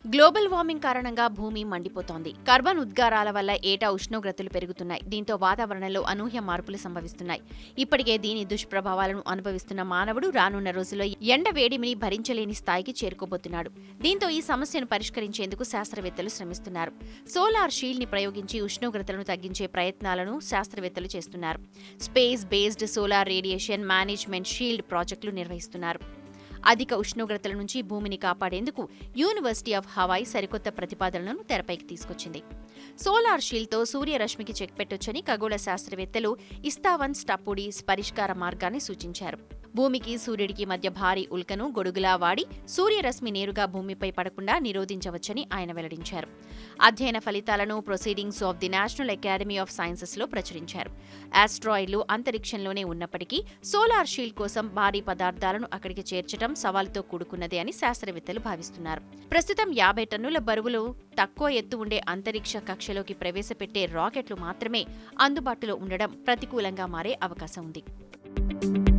global warming కారణంగా భూమి మండిపోతోంది carbon ఉద్గారాల వల్ల ఏటా ఉష్ణోగ్రతలు పెరుగుతున్నాయి దీంతో వాతావరణంలో అనూహ్య మార్పులు సంభవిస్తున్నాయి ఇప్పటికే దీని దుష్ప్రభావాలను అనుభవిస్తున్న మానవుడు రానున్న రోజుల్లో ఎండ వేడిమిని భరించలేని స్థాయికి చేరుకోబోతున్నాడు దీంతో ఈ సమస్యను పరిష్కరించేందుకు శాస్త్రవేత్తలు శ్రమిస్తున్నారు సోలార్ షీల్డ్ ని ప్రయోగించి ఉష్ణోగ్రతలను తగ్గించే ప్రయత్నాలను శాస్త్రవేత్తలు చేస్తున్నారు space based solar radiation management shield ప్రాజెక్టులు నిర్వహిస్తున్నారు అధిక ఉష్ణోగ్రతల నుంచి భూమిని కాపాడేందుకు యూనివర్సిటీ ఆఫ్ హవాయ్ సరికొత్త ప్రతిపాదనలను తెరపైకి తీసుకొచ్చింది సోలార్ షీల్డ్తో సూర్యరశ్మికి చెక్ పెట్టొచ్చని ఖగోళ శాస్త్రవేత్తలు ఇస్తావన్ స్టప్పుడీస్ పరిష్కార మార్గాన్ని సూచించారు భూమికి సూర్యుడికి మధ్య భారీ ఉల్కను గొడుగులా వాడి సూర్యరశ్మి నేరుగా భూమిపై పడకుండా నిరోధించవచ్చని ఆయన వెల్లడించారు అధ్యయన ఫలితాలను Proceedings of the National Academy of సైన్సెస్లో ప్రచురించారు ఆస్ట్రాయిడ్లు అంతరిక్షంలోనే ఉన్నప్పటికీ సోలార్ షీల్డ్ కోసం భారీ పదార్థాలను అక్కడికి చేర్చడం సవాలుతో కూడుకున్నదే అని శాస్త్రవేత్తలు భావిస్తున్నారు ప్రస్తుతం యాభై టన్నుల బరువులు తక్కువ ఎత్తు ఉండే అంతరిక్ష కక్షలోకి ప్రవేశపెట్టే రాకెట్లు మాత్రమే అందుబాటులో ఉండడం ప్రతికూలంగా మారే అవకాశం ఉంది